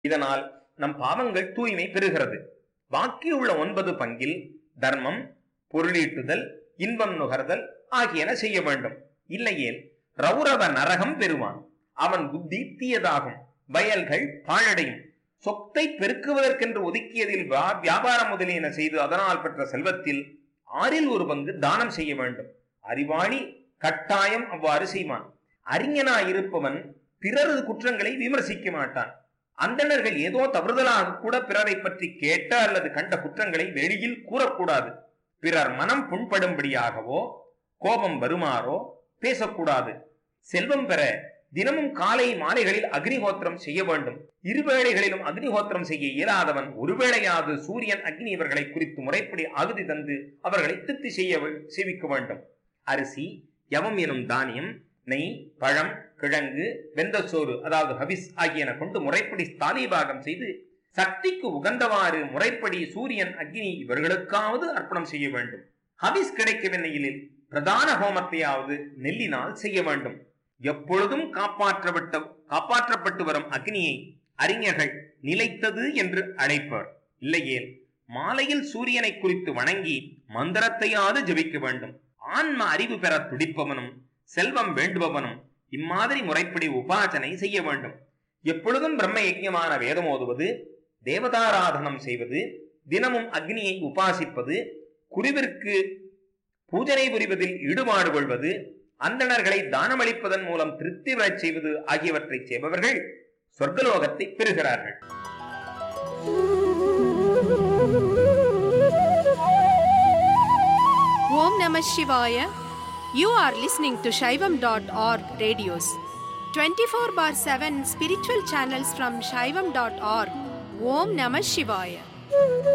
இதனால் நம் பாவங்கள் தூய்மை பெறுகிறது பாக்கியுள்ள ஒன்பது பங்கில் தர்மம் பொருளீட்டுதல் இன்பம் நுகர்தல் ஆகியன செய்ய வேண்டும் இல்லையேல் ரௌரவ நரகம் பெறுவான் அவன் புத்தி தீயதாகும் வயல்கள் பாழடையும் சொத்தை பெருக்குவதற்கென்று ஒதுக்கியதில் வா- வியாபாரம் முதலியன செய்து அதனால் பெற்ற செல்வத்தில் ஆறில் ஒரு பங்கு தானம் செய்ய வேண்டும் அறிவாளி கட்டாயம் அவ்வாறு செய்வான் அறிஞனாய் இருப்பவன் பிறரது குற்றங்களை விமர்சிக்க மாட்டான் அந்தணர்கள் ஏதோ தவறுதலாக கூட பிறரை பற்றி கேட்ட அல்லது கண்ட குற்றங்களை வெளியில் கூறக்கூடாது பிறர் மனம் புண்படும்படியாகவோ கோபம் வருமாறோ பேசக்கூடாது செல்வம் பெற தினமும் காலை மாலைகளில் அக்னிஹோத்திரம் செய்ய வேண்டும் இருவேளைகளிலும் அக்னிஹோத்திரம் செய்ய இயலாதவன் ஒருவேளையாவது சூரியன் அக்னி இவர்களை குறித்து முறைப்படி அகுதி தந்து அவர்களை திருப்தி செய்ய வே- செய்விக்க வேண்டும் அரிசி யவம் எனும் தானியம் நெய் பழம் கிழங்கு வெந்த சோறு அதாவது ஹவிஸ் ஆகியன கொண்டு முறைப்படி ஸ்தானிபாகம் செய்து சக்திக்கு உகந்தவாறு முறைப்படி சூரியன் அக்னி இவர்களுக்காவது அர்ப்பணம் செய்ய வேண்டும் ஹவிஸ் கிடைக்கவில்லையில் பிரதான ஹோமத்தையாவது நெல்லினால் செய்ய வேண்டும் எப்பொழுதும் காப்பாற்றப்பட்ட காப்பாற்றப்பட்டு வரும் அக்னியை அறிஞர்கள் நிலைத்தது என்று அழைப்பர் இல்லையேல் மாலையில் சூரியனை குறித்து வணங்கி மந்திரத்தையாவது ஜெபிக்க வேண்டும் ஆன்ம அறிவு பெற துடிப்பவனும் செல்வம் வேண்டுபவனும் இம்மாதிரி முறைப்படி உபாசனை செய்ய வேண்டும் எப்பொழுதும் பிரம்ம யஜ்ஞமான வேதம் ஓதுவது தேவதாராதனம் செய்வது தினமும் அக்னியை உபாசிப்பது குருவிற்கு பூஜனை புரிவதில் ஈடுபாடு கொள்வது அந்தணர்களை தானமளிப்பதன் மூலம் திருப்தி பெறச் செய்வது ஆகியவற்றை செய்பவர்கள் சொர்க்கலோகத்தை பெறுகிறார்கள் Om Namah Shivaya. You are listening to Shaivam.org radios. 24 bar 7 spiritual channels from Shaivam.org. Om Namah Shivaya.